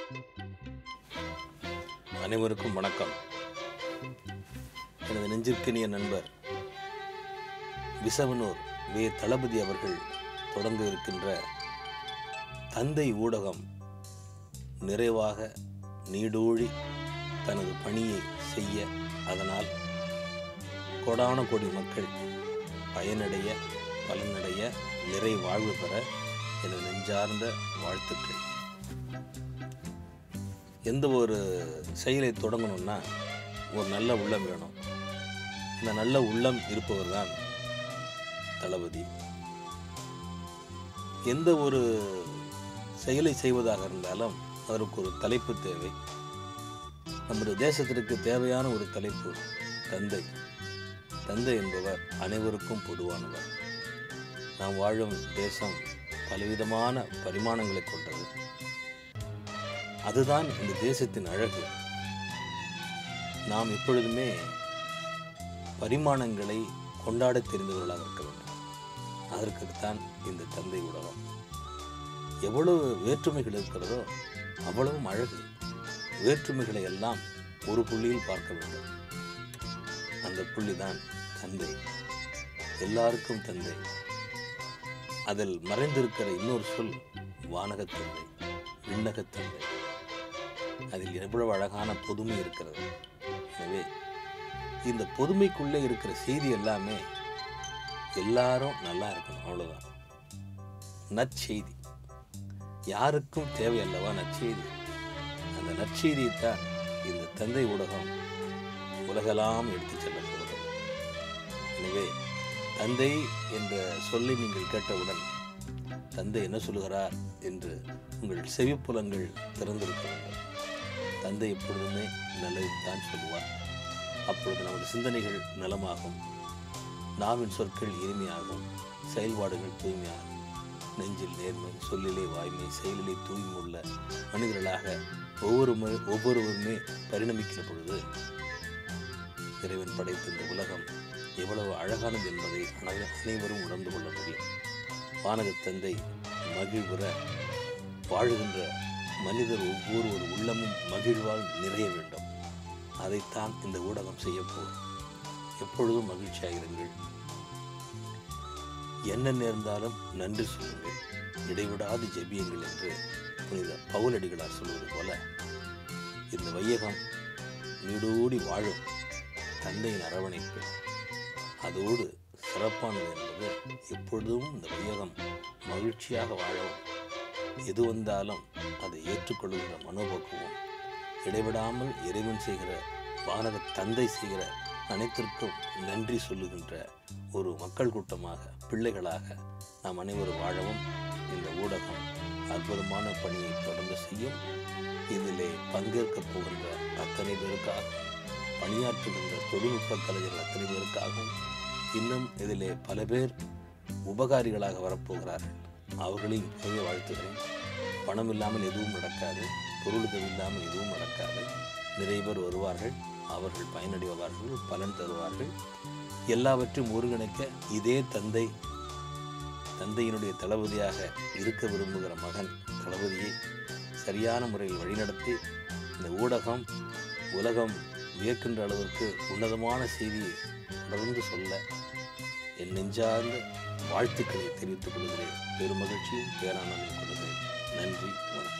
அனைவருக்கும் வணக்கம் எனது நெஞ்சிற்கினிய நண்பர் விசவனூர் வே தளபதி அவர்கள் தொடங்க இருக்கின்ற தந்தை ஊடகம் நிறைவாக நீடூழி தனது பணியை செய்ய அதனால் கோடான கோடி மக்கள் பயனடைய பலனடைய நிறை வாழ்வு பெற எனது நெஞ்சார்ந்த வாழ்த்துக்கள் எந்த ஒரு செயலை தொடங்கணும்னா ஒரு நல்ல உள்ளம் வேணும் இந்த நல்ல உள்ளம் இருப்பவர் தான் தளபதி எந்த ஒரு செயலை செய்வதாக இருந்தாலும் அதற்கு ஒரு தலைப்பு தேவை நமது தேசத்திற்கு தேவையான ஒரு தலைப்பு தந்தை தந்தை என்பவர் அனைவருக்கும் பொதுவானவர் நாம் வாழும் தேசம் பலவிதமான பரிமாணங்களை கொண்டது அதுதான் இந்த தேசத்தின் அழகு நாம் எப்பொழுதுமே பரிமாணங்களை கொண்டாட தெரிந்தவர்களாக இருக்க வேண்டும் அதற்குத்தான் இந்த தந்தை உலகம் எவ்வளவு வேற்றுமைகள் இருக்கிறதோ அவ்வளவும் அழகு வேற்றுமைகளை எல்லாம் ஒரு புள்ளியில் பார்க்க வேண்டும் அந்த புள்ளி தான் தந்தை எல்லாருக்கும் தந்தை அதில் மறைந்திருக்கிற இன்னொரு சொல் வானகத் தந்தை விண்ணகத் தந்தை அதில் எவ்வளவு அழகான பொதுமை இருக்கிறது எனவே இந்த பொதுமைக்குள்ளே இருக்கிற செய்தி எல்லாமே எல்லாரும் நல்லா இருக்கணும் அவ்வளவுதான் நற்செய்தி யாருக்கும் தேவை அல்லவா நற்செய்தி அந்த நற்செய்தியைத்தான் இந்த தந்தை ஊடகம் உலகெல்லாம் எடுத்துச் செல்ல போகிறது எனவே தந்தை என்ற சொல்லை நீங்கள் கேட்டவுடன் தந்தை என்ன சொல்லுகிறார் என்று உங்கள் செவிப்புலங்கள் திறந்திருக்க வேண்டும் தந்தை எப்பொழுதுமே நல்லதைத்தான் சொல்லுவார் அப்பொழுது நமது சிந்தனைகள் நலமாகும் நாவின் சொற்கள் இனிமையாகும் செயல்பாடுகள் தூய்மையாகும் நெஞ்சில் நேர்மை சொல்லிலே வாய்மை செயலிலே தூய்மை உள்ள மனிதர்களாக ஒவ்வொரு ம- ஒவ்வொருவருமே பரிணமிக்கிற பொழுது இறைவன் படைத்த இந்த உலகம் எவ்வளவு அழகானது என்பதை அனை- அனைவரும் உணர்ந்து கொள்ள முடியும் வானகத் தந்தை மகிழ்வுற வாழுகின்ற மனிதர் ஒவ்வொரு ஒரு உள்ளமும் மகிழ்வால் நிறைய வேண்டும் அதைத்தான் இந்த ஊடகம் செய்ய போகும் எப்பொழுதும் மகிழ்ச்சியாக இருங்கள் என்ன நேர்ந்தாலும் நன்றி சொல்லுங்கள் இடைவிடாது ஜெபியுங்கள் என்று புனித பவுலடிகளார் சொல்வது போல இந்த வையகம் நீடூடி வாழும் தந்தையின் அரவணைப்பு அதோடு சிறப்பானது என்பது எப்பொழுதும் இந்த வையகம் மகிழ்ச்சியாக வாழவும் எது வந்தாலும் அதை ஏற்றுக்கொள்கின்ற மனோபக்குவம் இடைவிடாமல் இறைவன் செய்கிற வானக தந்தை செய்கிற அனைத்திற்கும் நன்றி சொல்லுகின்ற ஒரு மக்கள் கூட்டமாக பிள்ளைகளாக நாம் அனைவரும் வாழவும் இந்த ஊடகம் அற்புதமான பணியை தொடர்ந்து செய்யும் இதிலே பங்கேற்கப் போகின்ற அத்தனை பேருக்காக பணியாற்றுகின்ற தொழில்நுட்ப கலைஞர்கள் அத்தனை பேருக்காகவும் இன்னும் இதிலே பல பேர் உபகாரிகளாக வரப்போகிறார்கள் அவர்களையும் இப்போவே வாழ்த்துகிறேன் பணம் இல்லாமல் எதுவும் நடக்காது பொருளுதவி இல்லாமல் எதுவும் நடக்காது நிறைய பேர் வருவார்கள் அவர்கள் பயனடைவார்கள் பலன் தருவார்கள் எல்லாவற்றையும் ஒருங்கிணைக்க இதே தந்தை தந்தையினுடைய தளபதியாக இருக்க விரும்புகிற மகன் தளபதியை சரியான முறையில் வழிநடத்தி இந்த ஊடகம் உலகம் வியக்கின்ற அளவிற்கு உன்னதமான செய்தியை தொடர்ந்து சொல்ல என் நெஞ்சார்ந்த வாழ்த்துக்களை தெரிவித்துக் கொள்கிறேன் பெருமகிழ்ச்சியும் பேரானந்தம் கொள்கிறேன் நன்றி வணக்கம்